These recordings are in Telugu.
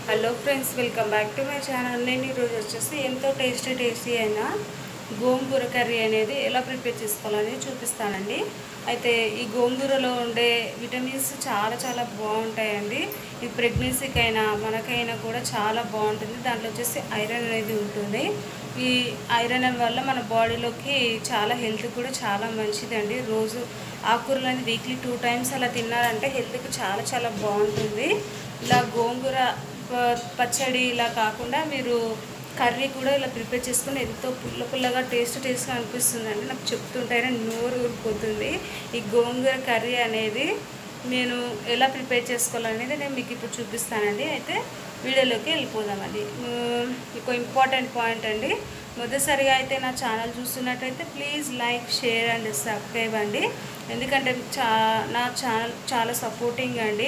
hello friends welcome back to my channel నేను ఈరోజు వచ్చేసి ఎంతో టేస్టీ టేస్టీ అయిన గోంగూర కర్రీ అనేది ఎలా ప్రిపేర్ చేసుకోవాలని చూపిస్తానండి అయితే ఈ గోంగూరలో ఉండే విటమిన్స్ చాలా చాలా బాగుంటాయండి ఈ ప్రెగ్నెన్సీకైనా మనకైనా కూడా చాలా బాగుంటుంది దాంట్లో వచ్చేసి ఐరన్ అనేది ఉంటుంది ఈ ఐరన్ వల్ల మన బాడీలోకి చాలా హెల్త్ కూడా చాలా మంచిదండి రోజు ఆకుకూరలు అనేది వీక్లీ టూ టైమ్స్ అలా తిన్నారంటే హెల్త్కి చాలా చాలా బాగుంటుంది ఇలా గోంగూర ప- పచ్చడి ఇలా కాకుండా మీరు కర్రీ కూడా ఇలా ప్రిపేర్ చేసుకొని ఎంతో పుల్ల పుల్లగా టేస్ట్ టేస్ట్గా అనిపిస్తుందండి నాకు చెప్తుంటేనే నోరు ఊరిపోతుంది ఈ గోంగూర కర్రీ అనేది నేను ఎలా ప్రిపేర్ చేసుకోవాలనేది నేను మీకు ఇప్పుడు చూపిస్తానండి అయితే వీడియోలోకి వెళ్ళిపోదామండి ఉమ్, ఇంకో ఇంపార్టెంట్ పాయింట్ అండి మొదటిసారిగా అయితే నా ఛానల్ చూస్తున్నట్టయితే please like share and subscribe అండి ఎందుకంటే చా నా ఛానల్ చాలా సపోర్టింగ్ అండి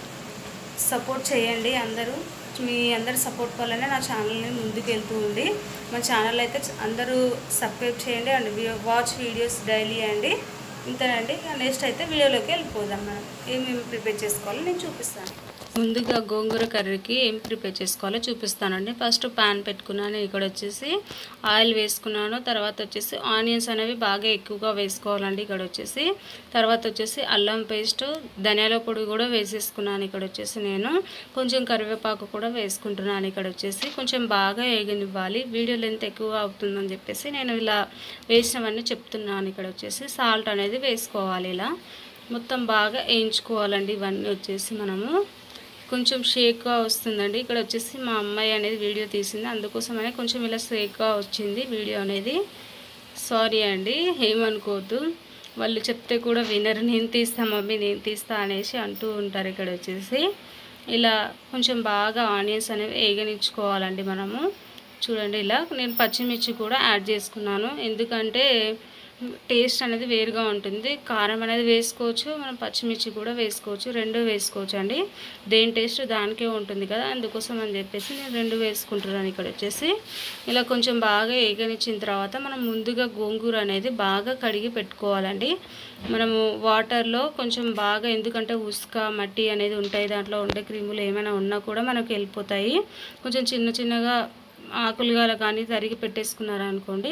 సపోర్ట్ చేయండి అందరూ మీ అందరి సపోర్ట్ వల్లనే నా ఛానల్ని ముందుకు వెళ్తూ ఉంది మా ఛానల్ అయితే చ- అందరూ సబ్స్క్రైబ్ చేయండి అండ్ వీ- వాచ్ వీడియోస్ డైలీ అండి ఇంతేనండి నెక్స్ట్ అయితే వీడియోలోకి వెళ్ళిపోదాం మనం ఏమేమి ప్రిపేర్ చేసుకోవాలో నేను చూపిస్తాను ముందుగా గోంగూర కర్రీకి ఏం ప్రిపేర్ చేసుకోవాలో చూపిస్తానండి ఫస్ట్ ప్యాన్ పెట్టుకున్నాను ఇక్కడ వచ్చేసి ఆయిల్ వేసుకున్నాను తర్వాత వచ్చేసి ఆనియన్స్ అనేవి బాగా ఎక్కువగా వేసుకోవాలండి ఇక్కడ వచ్చేసి తర్వాత వచ్చేసి అల్లం పేస్ట్ ధనియాల పొడి కూడా వేసేసుకున్నాను ఇక్కడ వచ్చేసి నేను కొంచెం కరివేపాకు కూడా వేసుకుంటున్నాను ఇక్కడ వచ్చేసి కొంచెం బాగా వేగనివ్వాలి వీడియో లెంత్ ఎక్కువగా అవుతుందని చెప్పేసి నేను ఇలా వేసినవన్నీ చెప్తున్నాను ఇక్కడ వచ్చేసి సాల్ట్ అనేది వేసుకోవాలి ఇలా మొత్తం బాగా వేయించుకోవాలండి ఇవన్నీ వచ్చేసి మనము కొంచెం షేక్గా వస్తుందండి ఇక్కడ వచ్చేసి మా అమ్మాయి అనేది వీడియో తీసింది అందుకోసమనే కొంచెం ఇలా షేక్గా వచ్చింది వీడియో అనేది సారీ అండి ఏమనుకోవద్దు వాళ్ళు చెప్తే కూడా వినరు నేను తీస్తా మమ్మీ నేను తీస్తా అనేసి అంటూ ఉంటారు ఇక్కడ వచ్చేసి ఇలా కొంచెం బాగా ఆనియన్స్ అనేవి వేగనిచ్చుకోవాలండి మనము చూడండి ఇలా నేను పచ్చిమిర్చి కూడా యాడ్ చేసుకున్నాను ఎందుకంటే టేస్ట్ అనేది వేరుగా ఉంటుంది కారం అనేది వేసుకోవచ్చు మనం పచ్చిమిర్చి కూడా వేసుకోవచ్చు రెండు వేసుకోవచ్చు అండి దేని టేస్ట్ దానికే ఉంటుంది కదా అందుకోసం అని చెప్పేసి నేను రెండు వేసుకుంటున్నాను ఇక్కడ వచ్చేసి ఇలా కొంచెం బాగా ఏగనిచ్చిన తర్వాత మనం ముందుగా గోంగూర అనేది బాగా కడిగి పెట్టుకోవాలండి మనము వాటర్లో కొంచెం బాగా ఎందుకంటే ఉసుక మట్టి అనేది ఉంటాయి దాంట్లో ఉండే క్రిములు ఏమైనా ఉన్నా కూడా మనకు వెళ్ళిపోతాయి కొంచెం చిన్న చిన్నగా ఆకులుగా కానీ తరిగి పెట్టేసుకున్నారనుకోండి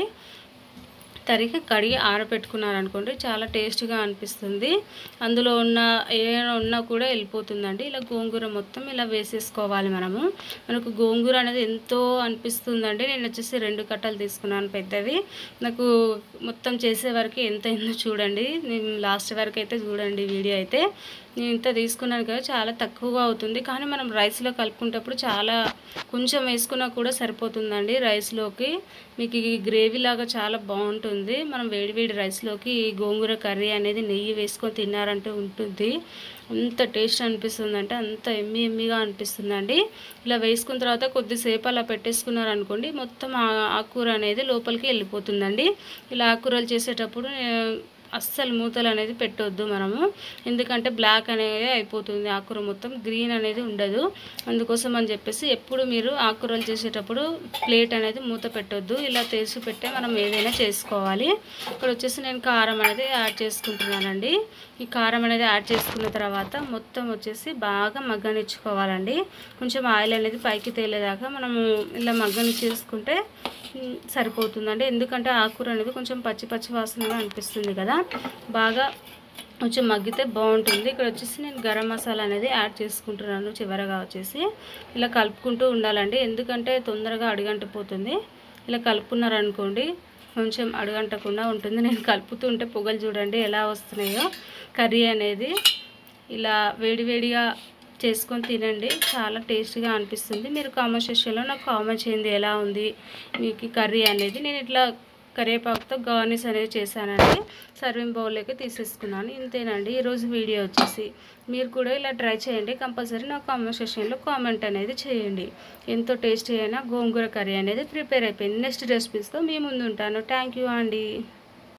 తరిగి కడిగి ఆరబెట్టుకున్నారనుకోండి చాలా టేస్ట్గా అనిపిస్తుంది అందులో ఉన్న ఏమైనా ఉన్నా కూడా వెళ్ళిపోతుందండి ఇలా గోంగూర మొత్తం ఇలా వేసేసుకోవాలి మనము మనకు గోంగూర అనేది ఎంతో అనిపిస్తుందండి నేను వచ్చేసి రెండు కట్టలు తీసుకున్నాను పెద్దవి నాకు మొత్తం చేసే వరకు ఎంత అయిందో చూడండి నేను లాస్ట్ వరకు అయితే చూడండి వీడియో అయితే నేను ఇంత తీసుకున్నాను కదా చాలా తక్కువగా అవుతుంది కానీ మనం రైస్లో కలుపుకునేటప్పుడు చాలా కొంచెం వేసుకున్నా కూడా సరిపోతుందండి రైస్లోకి మీకు ఈ గ్రేవీ లాగా చాలా బాగుంటుంది మనం వేడివేడి రైస్లోకి ఈ గోంగూర కర్రీ అనేది నెయ్యి వేసుకొని తిన్నారంటే ఉంటుంది అంత టేస్ట్ అనిపిస్తుంది అంటే అంత ఎమ్మి ఎమ్మిగా అనిపిస్తుందండి ఇలా వేసుకున్న తర్వాత కొద్దిసేపు అలా పెట్టేసుకున్నారనుకోండి మొత్తం ఆ- ఆకుకూర అనేది లోపలికి వెళ్ళిపోతుందండి ఇలా ఆకుకూరలు చేసేటప్పుడు నేను అస్సలు మూతలు అనేది పెట్టొద్దు మనము ఎందుకంటే బ్లాక్ అనేది అయిపోతుంది ఆకుకూర మొత్తం గ్రీన్ అనేది ఉండదు అందుకోసం అని చెప్పేసి ఎప్పుడు మీరు ఆకుకూరలు చేసేటప్పుడు ప్లేట్ అనేది మూత పెట్టొద్దు ఇలా తెరిచి పెట్టే మనం ఏదైనా చేసుకోవాలి ఇక్కడ వచ్చేసి నేను కారం అనేది యాడ్ చేసుకుంటున్నానండి ఈ కారం అనేది యాడ్ చేసుకున్న తర్వాత మొత్తం వచ్చేసి బాగా మగ్గనిచ్చుకోవాలండి కొంచెం ఆయిల్ అనేది పైకి తేలేదాకా మనము ఇలా మగ్గనిచ్చేసుకుంటే ఉమ్, సరిపోతుందండి ఎందుకంటే ఆకుకూర అనేది కొంచెం పచ్చి పచ్చి వాసనగా అనిపిస్తుంది కదా బాగా కొంచెం మగ్గితే బాగుంటుంది ఇక్కడ వచ్చేసి నేను గరం మసాలా అనేది యాడ్ చేసుకుంటున్నాను చివరగా వచ్చేసి ఇలా కలుపుకుంటూ ఉండాలండి ఎందుకంటే తొందరగా అడుగంటిపోతుంది ఇలా కలుపుకున్నారనుకోండి కొంచెం అడుగంటకుండా ఉంటుంది నేను కలుపుతూ ఉంటే పొగలు చూడండి ఎలా వస్తున్నాయో కర్రీ అనేది ఇలా వేడివేడిగా చేసుకొని తినండి చాలా టేస్ట్గా అనిపిస్తుంది మీరు కామెంట్ సెక్షన్లో నాకు కామెంట్ చేయండి ఎలా ఉంది మీకు ఈ కర్రీ అనేది నేను ఇట్లా కరివేపాకుతో గార్నిష్ అనేది చేశానండి సర్వింగ్ బౌల్లోకి తీసేసుకున్నాను ఇంతేనండి ఈరోజు వీడియో వచ్చేసి మీరు కూడా ఇలా ట్రై చేయండి కంపల్సరీ నా కామెంట్ సెక్షన్లో కామెంట్ అనేది చేయండి ఎంతో టేస్టీ అయినా గోంగూర కర్రీ అనేది ప్రిపేర్ అయిపోయింది నెక్స్ట్ రెసిపీస్తో మీ ముందు ఉంటాను థ్యాంక్ యూ అండి